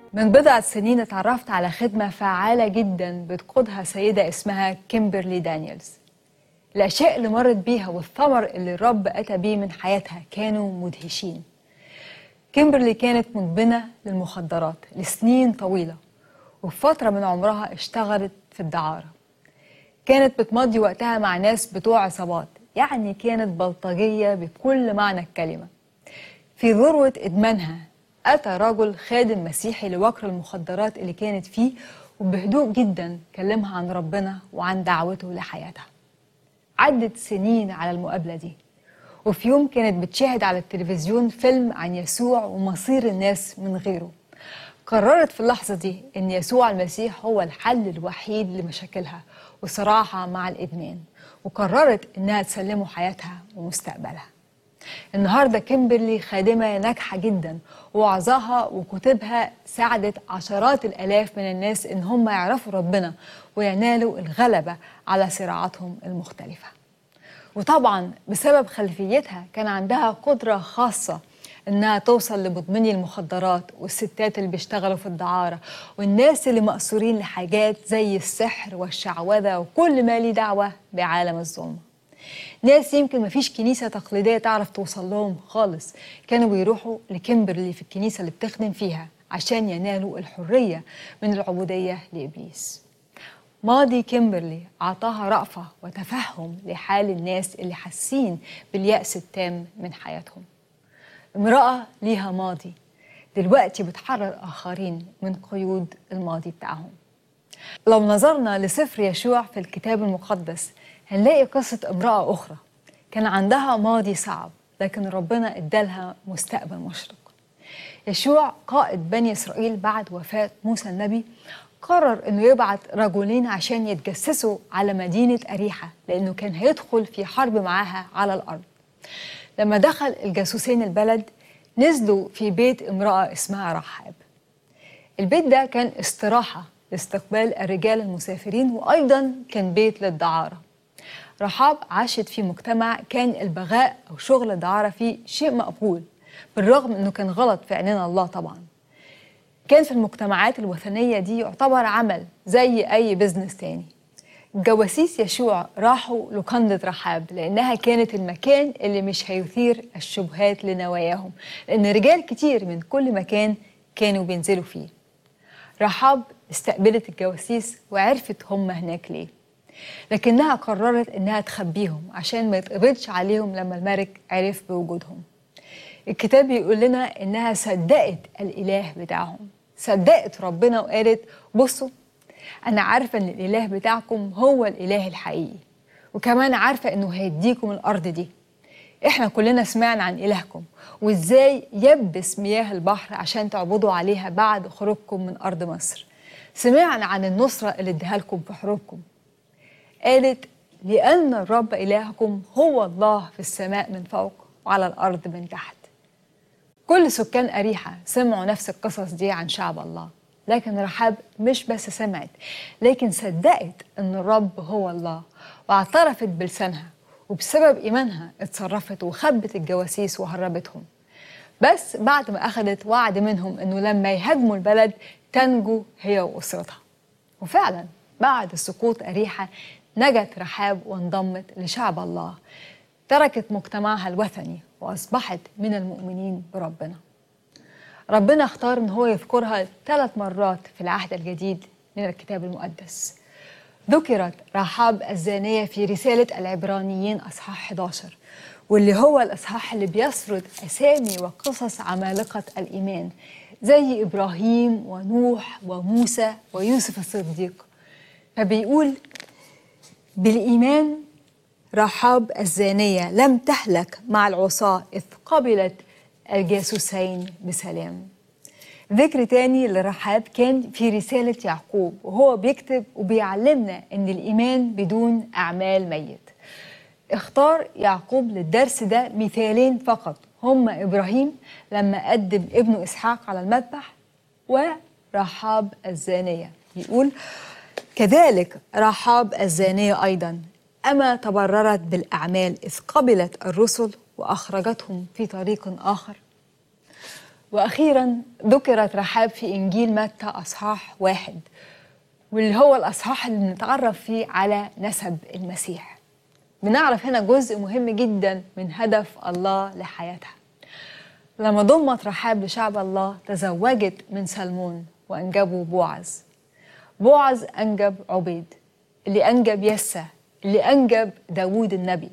من بضعة سنين اتعرفت على خدمة فعالة جدا بتقودها سيدة اسمها كيمبرلي دانييلز الأشياء اللي مرت بيها والثمر اللي الرب أتى بيه من حياتها كانوا مدهشين كيمبرلي كانت مدمنة للمخدرات لسنين طويلة وفي فترة من عمرها اشتغلت في الدعارة كانت بتمضي وقتها مع ناس بتوع عصابات يعني كانت بلطجية بكل معنى الكلمة في ذروة إدمانها أتى رجل خادم مسيحي لوكر المخدرات اللي كانت فيه وبهدوء جدا كلمها عن ربنا وعن دعوته لحياتها عدت سنين على المقابلة دي وفي يوم كانت بتشاهد على التلفزيون فيلم عن يسوع ومصير الناس من غيره قررت في اللحظة دي إن يسوع المسيح هو الحل الوحيد لمشاكلها وصراعها مع الإدمان وقررت إنها تسلمه حياتها ومستقبلها النهارده كيمبرلي خادمه ناجحه جدا ووعظها وكتبها ساعدت عشرات الالاف من الناس ان هم يعرفوا ربنا وينالوا الغلبه على صراعاتهم المختلفه. وطبعا بسبب خلفيتها كان عندها قدره خاصه انها توصل لمدمني المخدرات والستات اللي بيشتغلوا في الدعاره والناس اللي مأسورين لحاجات زي السحر والشعوذه وكل ما ليه دعوه بعالم الظلمه. ناس يمكن مفيش كنيسة تقليدية تعرف توصل لهم خالص كانوا بيروحوا لكيمبرلي في الكنيسة اللي بتخدم فيها عشان ينالوا الحرية من العبودية لإبليس ماضي كيمبرلي أعطاها رأفة وتفهم لحال الناس اللي حاسين باليأس التام من حياتهم امرأة ليها ماضي دلوقتي بتحرر آخرين من قيود الماضي بتاعهم لو نظرنا لسفر يشوع في الكتاب المقدس هنلاقي قصة امرأة أخرى كان عندها ماضي صعب لكن ربنا ادالها مستقبل مشرق يشوع قائد بني إسرائيل بعد وفاة موسى النبي قرر انه يبعت رجلين عشان يتجسسوا على مدينة أريحة لأنه كان هيدخل في حرب معاها على الأرض لما دخل الجاسوسين البلد نزلوا في بيت امرأة اسمها رحاب البيت ده كان استراحة لاستقبال الرجال المسافرين وأيضا كان بيت للدعارة رحاب عاشت في مجتمع كان البغاء أو شغل الدعارة فيه شيء مقبول بالرغم أنه كان غلط في عينين الله طبعا كان في المجتمعات الوثنية دي يعتبر عمل زي أي بزنس تاني جواسيس يشوع راحوا لقندة رحاب لأنها كانت المكان اللي مش هيثير الشبهات لنواياهم لأن رجال كتير من كل مكان كانوا بينزلوا فيه رحاب استقبلت الجواسيس وعرفت هم هناك ليه لكنها قررت انها تخبيهم عشان ما يتقبضش عليهم لما الملك عرف بوجودهم الكتاب بيقول لنا انها صدقت الاله بتاعهم صدقت ربنا وقالت بصوا انا عارفه ان الاله بتاعكم هو الاله الحقيقي وكمان عارفه انه هيديكم الارض دي احنا كلنا سمعنا عن الهكم وازاي يبس مياه البحر عشان تعبدوا عليها بعد خروجكم من ارض مصر سمعنا عن النصره اللي اديها لكم في حروبكم قالت لأن الرب إلهكم هو الله في السماء من فوق وعلى الأرض من تحت كل سكان أريحة سمعوا نفس القصص دي عن شعب الله لكن رحاب مش بس سمعت لكن صدقت أن الرب هو الله واعترفت بلسانها وبسبب إيمانها اتصرفت وخبت الجواسيس وهربتهم بس بعد ما أخذت وعد منهم أنه لما يهاجموا البلد تنجو هي وأسرتها وفعلا بعد سقوط أريحة نجت رحاب وانضمت لشعب الله تركت مجتمعها الوثني واصبحت من المؤمنين بربنا ربنا اختار ان هو يذكرها ثلاث مرات في العهد الجديد من الكتاب المقدس ذكرت رحاب الزانية في رسالة العبرانيين أصحاح 11 واللي هو الأصحاح اللي بيسرد أسامي وقصص عمالقة الإيمان زي إبراهيم ونوح وموسى ويوسف الصديق فبيقول بالإيمان رحاب الزانية لم تهلك مع العصاة إذ قبلت الجاسوسين بسلام ذكر تاني لرحاب كان في رسالة يعقوب وهو بيكتب وبيعلمنا أن الإيمان بدون أعمال ميت اختار يعقوب للدرس ده مثالين فقط هما إبراهيم لما قدم ابنه إسحاق على المذبح ورحاب الزانية يقول كذلك رحاب الزانية أيضا أما تبررت بالأعمال إذ قبلت الرسل وأخرجتهم في طريق آخر وأخيرا ذكرت رحاب في إنجيل متى أصحاح واحد واللي هو الأصحاح اللي بنتعرف فيه على نسب المسيح بنعرف هنا جزء مهم جدا من هدف الله لحياتها لما ضمت رحاب لشعب الله تزوجت من سلمون وأنجبوا بوعز بوعز أنجب عبيد اللي أنجب يسى اللي أنجب داوود النبي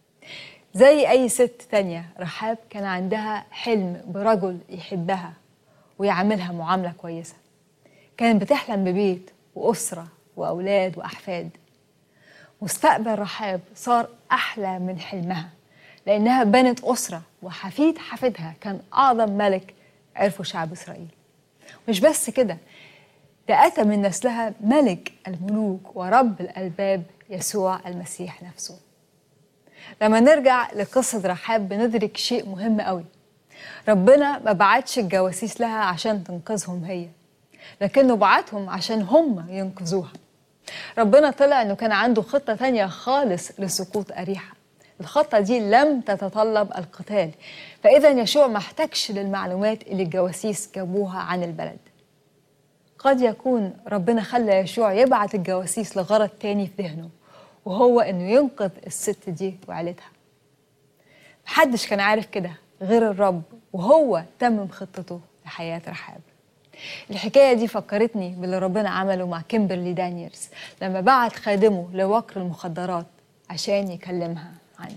زي أي ست تانية رحاب كان عندها حلم برجل يحبها ويعاملها معاملة كويسة كانت بتحلم ببيت وأسرة وأولاد وأحفاد مستقبل رحاب صار أحلى من حلمها لأنها بنت أسرة وحفيد حفيدها كان أعظم ملك عرفه شعب إسرائيل مش بس كده ده أتى من نسلها ملك الملوك ورب الألباب يسوع المسيح نفسه لما نرجع لقصة رحاب بندرك شيء مهم قوي ربنا ما بعتش الجواسيس لها عشان تنقذهم هي لكنه بعتهم عشان هم ينقذوها ربنا طلع انه كان عنده خطة تانية خالص لسقوط أريحة الخطة دي لم تتطلب القتال فإذا يشوع ما احتاجش للمعلومات اللي الجواسيس جابوها عن البلد قد يكون ربنا خلى يشوع يبعت الجواسيس لغرض تاني في ذهنه وهو انه ينقذ الست دي وعيلتها محدش كان عارف كده غير الرب وهو تمم خطته لحياة رحاب الحكاية دي فكرتني باللي ربنا عمله مع كيمبرلي دانييلز لما بعت خادمه لوكر المخدرات عشان يكلمها عنه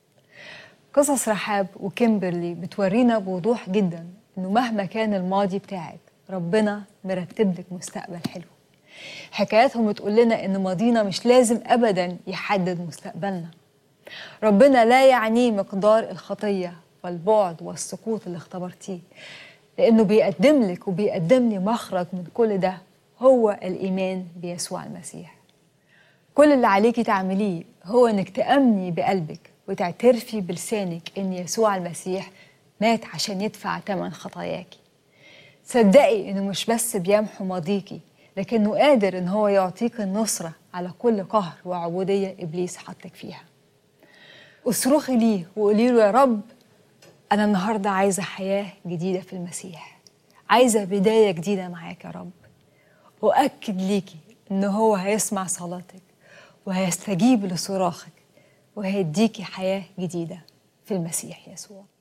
قصص رحاب وكيمبرلي بتورينا بوضوح جدا انه مهما كان الماضي بتاعك ربنا مرتب لك مستقبل حلو حكاياتهم بتقول لنا ان ماضينا مش لازم ابدا يحدد مستقبلنا ربنا لا يعنيه مقدار الخطيه والبعد والسقوط اللي اختبرتيه لانه بيقدم لك وبيقدم لي مخرج من كل ده هو الايمان بيسوع المسيح كل اللي عليكي تعمليه هو انك تامني بقلبك وتعترفي بلسانك ان يسوع المسيح مات عشان يدفع ثمن خطاياكي صدقي انه مش بس بيمحو ماضيكي لكنه قادر ان هو يعطيك النصرة على كل قهر وعبودية ابليس حطك فيها اصرخي ليه وقولي له يا رب انا النهاردة عايزة حياة جديدة في المسيح عايزة بداية جديدة معاك يا رب وأكد ليكي إن هو هيسمع صلاتك وهيستجيب لصراخك وهيديكي حياة جديدة في المسيح يسوع